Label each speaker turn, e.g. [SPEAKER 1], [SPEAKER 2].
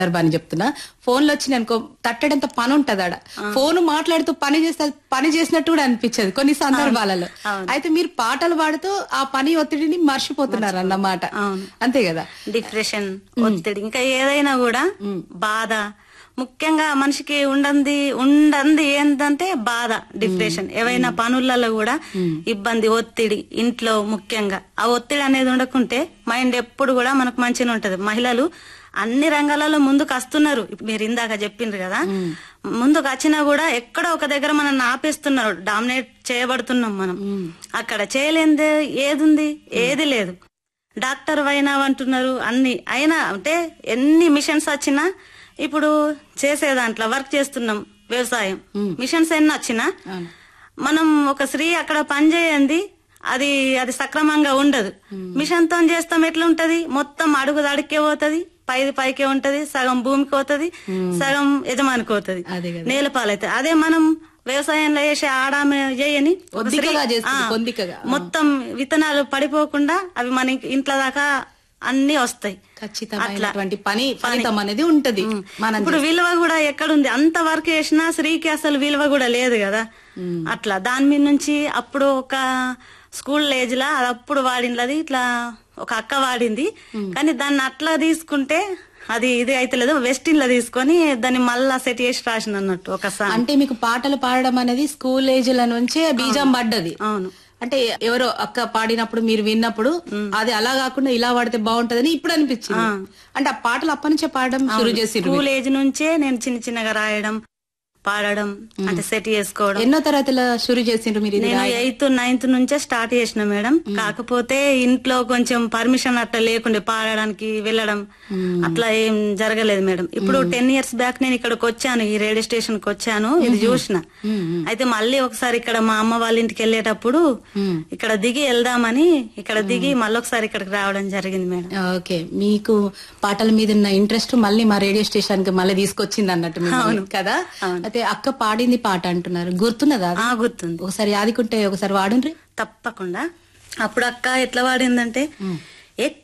[SPEAKER 1] సందర్భాన్ని చెప్తున్నా ఫోన్ లో వచ్చి అనుకో తట్టడంత పని ఉంటది ఆడ ఫోన్ మాట్లాడుతూ పని చేస్తే అది పని చేసినట్టు కూడా అనిపించదు కొన్ని సందర్భాలలో అయితే మీరు పాటలు పాడుతూ ఆ పని ఒత్తిడిని మర్చిపోతున్నారు అన్నమాట అంతే కదా
[SPEAKER 2] డిప్రెషన్ ఒత్తిడి ఇంకా ఏదైనా కూడా బాధ ముఖ్యంగా మనిషికి ఉండంది ఉండంది ఏంటంటే బాధ డిప్రెషన్ ఏవైనా పనులలో కూడా ఇబ్బంది ఒత్తిడి ఇంట్లో ముఖ్యంగా ఆ ఒత్తిడి అనేది ఉండకుంటే మైండ్ ఎప్పుడు కూడా మనకు మంచిగా ఉంటది మహిళలు అన్ని రంగాలలో ముందుకు వస్తున్నారు మీరు ఇందాక చెప్పిండ్రు కదా ముందుకు వచ్చినా కూడా ఎక్కడో ఒక దగ్గర మనం ఆపేస్తున్నారు డామినేట్ చేయబడుతున్నాం మనం అక్కడ చేయలేనిది ఏదుంది ఏది లేదు డాక్టర్ అయినా అంటున్నారు అన్ని అయినా అంటే ఎన్ని మిషన్స్ వచ్చినా ఇప్పుడు చేసే దాంట్లో వర్క్ చేస్తున్నాం వ్యవసాయం మిషన్స్ ఎన్ని వచ్చినా మనం ఒక స్త్రీ అక్కడ పని చేయండి అది అది సక్రమంగా ఉండదు మిషన్ తో చేస్తాం ఎట్లా ఉంటది మొత్తం అడుగు అడుక్కే పోతది పైది పైకే ఉంటది సగం భూమికి పోతది సగం యజమానికి పోతది
[SPEAKER 1] అదే కదా.
[SPEAKER 2] నేల పాలైతుంది అదే మనం వ్యవసాయంలో చేసే ఆడామె చేయని ఒక స్త్రీ-
[SPEAKER 1] ఒద్దికగా చేస్తుంది,
[SPEAKER 2] ఆ,
[SPEAKER 1] పొందికగా.
[SPEAKER 2] మొత్తం విత్తనాలు పడిపోకుండా అవి మన ఇంట్లో దాకా అన్ని వస్తాయి
[SPEAKER 1] ఖచ్చితమైనటువంటి పని ఫలితం అనేది ఉంటది మనం
[SPEAKER 2] ఇప్పుడు విలువ కూడా ఎక్కడుంది అంత వర్క్ చేసినా స్త్రీకి అసలు విలువ కూడా లేదు కదా అట్లా దాని మీద నుంచి అప్పుడు ఒక స్కూల్ ఏజ్ లా అది అప్పుడు వాడినది ఇట్లా ఒక అక్క వాడింది కానీ దాన్ని అట్లా తీసుకుంటే అది ఇది అయితే లేదు వెస్టిన్ లో తీసుకొని దాన్ని మళ్ళా సెట్ చేసి రాసిన అన్నట్టు ఒకసారి
[SPEAKER 1] అంటే మీకు పాటలు పాడడం అనేది స్కూల్ ఏజ్ ల నుంచే బీజం పడ్డది
[SPEAKER 2] అవును
[SPEAKER 1] అంటే ఎవరో అక్క పాడినప్పుడు మీరు విన్నప్పుడు అది అలా కాకుండా ఇలా పాడితే బాగుంటదని ఇప్పుడు అనిపించింది అంటే ఆ పాటలు అప్పటి నుంచే పాడడం షురు చేసి
[SPEAKER 2] స్కూల్ ఏజ్ నుంచే నేను చిన్న చిన్నగా రాయడం పాడడం అంటే సెట్ చేసుకోవడం
[SPEAKER 1] ఎన్నో తరగతిలో షురు చేసిండ్రు మీరు ఇది
[SPEAKER 2] నేను ఎయిత్ నైన్త్ నుంచే స్టార్ట్ చేసిన మేడం కాకపోతే ఇంట్లో కొంచెం పర్మిషన్ అట్లా లేకుండే పాడడానికి వెళ్ళడం అట్లా ఏం జరగలేదు మేడం ఇప్పుడు టెన్ ఇయర్స్ బ్యాక్ నేను ఇక్కడికి వచ్చాను ఈ రేడియో స్టేషన్ కి వచ్చాను ఇది చూసిన అయితే మళ్ళీ ఒకసారి ఇక్కడ మా అమ్మ వాళ్ళ ఇంటికి వెళ్ళేటప్పుడు ఇక్కడ దిగి వెళ్దామని ఇక్కడ దిగి మళ్ళీ ఒకసారి ఇక్కడికి రావడం జరిగింది మేడం
[SPEAKER 1] ఓకే మీకు పాటల మీద ఉన్న ఇంట్రెస్ట్ మళ్ళీ మా రేడియో స్టేషన్ కి మళ్ళీ తీసుకొచ్చింది అన్నట్టు మిమ్మల్ని, కదా అయితే అక్క పాడింది పాట అంటున్నారు గుర్తున్నదా అది?
[SPEAKER 2] ఆ గుర్తుంది
[SPEAKER 1] ఒకసారి ఆదుకుంటే ఒకసారి వాడుండ్రి
[SPEAKER 2] తప్పకుండా అప్పుడు అక్క ఎట్లా వాడిందంటే